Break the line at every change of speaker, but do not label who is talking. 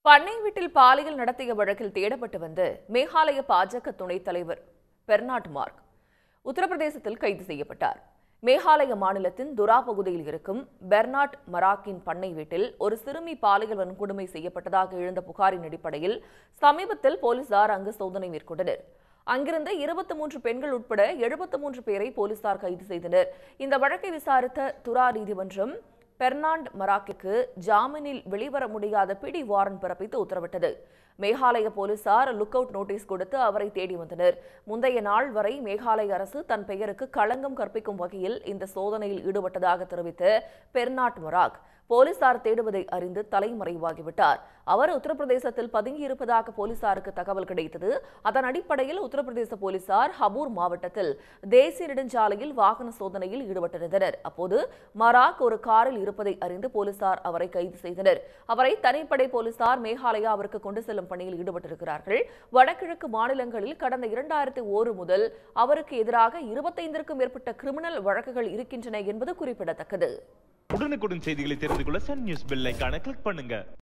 பண்ணை வீட்டில் பாலியல் நடத்திய வழக்கில் தேடப்பட்டு வந்த மேகாலய பாஜக துணைத் தலைவர் பெர்னாட் மார்க் உத்தரப்பிரதேசத்தில் கைது செய்யப்பட்டார் மேகாலய மாநிலத்தின் துரா பகுதியில் இருக்கும் பெர்னாட் மராக்கின் பண்ணை வீட்டில் ஒரு சிறுமி பாலியல் வன்கொடுமை செய்யப்பட்டதாக எழுந்த புகாரின் அடிப்படையில் சமீபத்தில் போலீசார் அங்கு சோதனை மேற்கொண்டனர் அங்கிருந்த இருபத்தி மூன்று பெண்கள் உட்பட எழுபத்து மூன்று பேரை போலீசார் கைது செய்தனர் இந்த வழக்கை விசாரித்த துரா நீதிமன்றம் பெர்னாண்ட் மராக்கிற்கு ஜாமீனில் வெளிவர முடியாத பிடி வாரண்ட் பிறப்பித்து உத்தரவிட்டது மேகாலய போலீசார் லுக் அவுட் நோட்டீஸ் கொடுத்து அவரை தேடி வந்தனர் முந்தைய நாள் வரை மேகாலய அரசு தன் பெயருக்கு களங்கம் கற்பிக்கும் வகையில் இந்த சோதனையில் ஈடுபட்டதாக தெரிவித்த பெர்னாட் மராக் போலீசார் தேடுவதை அறிந்து தலைமறைவாகிவிட்டார் அவர் உத்தரப்பிரதேசத்தில் பதுங்கியிருப்பதாக போலீசாருக்கு தகவல் கிடைத்தது அதன் அடிப்படையில் உத்தரப்பிரதேச போலீசார் ஹபூர் மாவட்டத்தில் தேசிய நெடுஞ்சாலையில் வாகன சோதனையில் ஈடுபட்டிருந்தனர் அப்போது மராக் ஒரு காரில் இருப்பதை அறிந்து போலீசார் அவரை கைது செய்தனர் அவரை தனிப்படை போலீசார் மேகாலயாவிற்கு கொண்டு செல்லும் பணியில் ஈடுபட்டிருக்கிறார்கள் வடகிழக்கு மாநிலங்களில் கடந்த இரண்டாயிரத்தி ஓரு முதல் அவருக்கு எதிராக இருபத்தைந்திற்கும் மேற்பட்ட கிரிமினல் வழக்குகள் இருக்கின்றன என்பது குறிப்பிடத்தக்கது
உடனுக்குடன் செய்திகளை தெரிந்து கொள்ள சன் நியூஸ் பெல் ஐகானை கிளிக் பண்ணுங்க